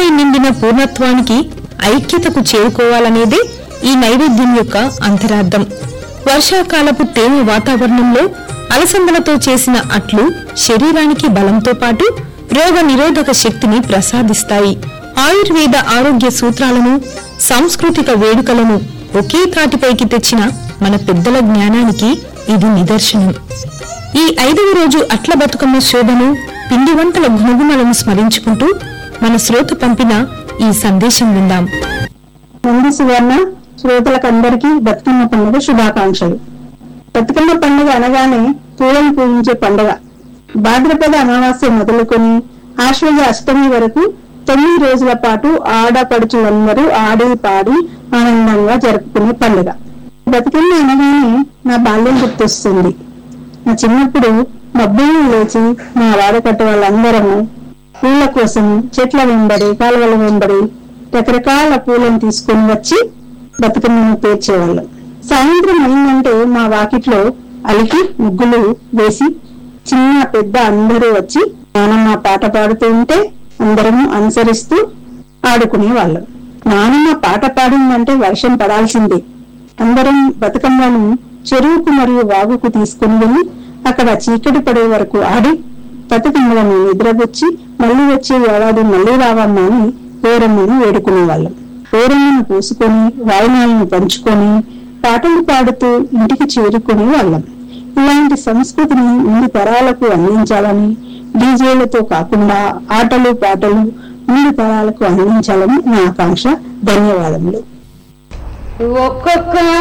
ప్రేమపై నిండిన పూర్ణత్వానికి ఐక్యతకు చేరుకోవాలనేదే ఈ నైవేద్యం యొక్క అంతరార్థం వర్షాకాలపు తేమ వాతావరణంలో అలసందలతో చేసిన అట్లు శరీరానికి బలంతో పాటు రోగ నిరోధక శక్తిని ప్రసాదిస్తాయి ఆయుర్వేద ఆరోగ్య సూత్రాలను సాంస్కృతిక వేడుకలను ఒకే తాటిపైకి తెచ్చిన మన పెద్దల జ్ఞానానికి ఇది నిదర్శనం ఈ ఐదవ రోజు అట్ల బతుకమ్మ శోభను పిండి వంటల గుణగుణలను స్మరించుకుంటూ మన శ్రోత పంపిన ఈ సందేశం విందాం నంది సువర్ణ శ్రోతలకందరికీ బతుకమ్మ పండుగ శుభాకాంక్షలు బతుకమ్మ పండుగ అనగానే పూలను పూజించే పండుగ భాద్రపద అమావాస్య మొదలుకొని ఆశ్వజ అష్టమి వరకు తొమ్మిది రోజుల పాటు ఆడపడుచులందరూ ఆడి పాడి ఆనందంగా జరుపుకునే పండుగ బతుకమ్మ అనగానే నా బాల్యం గుర్తొస్తుంది నా చిన్నప్పుడు మబ్బులు లేచి మా వాడకట్ట వాళ్ళందరము పూల కోసం చెట్ల వెంబడి కాలువల వెంబడి రకరకాల పూలను తీసుకొని వచ్చి బతుకమ్మను పేర్చేవాళ్ళం సాయంత్రం అయిందంటే మా వాకిట్లో అలికి ముగ్గులు వేసి చిన్న పెద్ద అందరూ వచ్చి నానమ్మ పాట పాడుతూ ఉంటే అందరం అనుసరిస్తూ ఆడుకునే వాళ్ళం నానమ్మ పాట పాడిందంటే వర్షం పడాల్సిందే అందరం బతుకమ్మను చెరువుకు మరియు వాగుకు తీసుకుని వెళ్లి అక్కడ చీకటి పడే వరకు ఆడి బతుకమ్మలను నిద్రపుచ్చి మళ్ళీ వచ్చే ఏడాది మళ్ళీ రావమ్మా అని ఓరమ్మను వేడుకునే వాళ్ళం ఓరమ్మను పూసుకొని వాయినాలను పంచుకొని పాటలు పాడుతూ ఇంటికి చేరుకునే వాళ్ళం ఇలాంటి సంస్కృతిని ముందు తరాలకు అందించాలని డీజేలతో కాకుండా ఆటలు పాటలు ముందు తరాలకు అందించాలని నా ఆకాంక్ష ధన్యవాదములు ఒక్కొక్క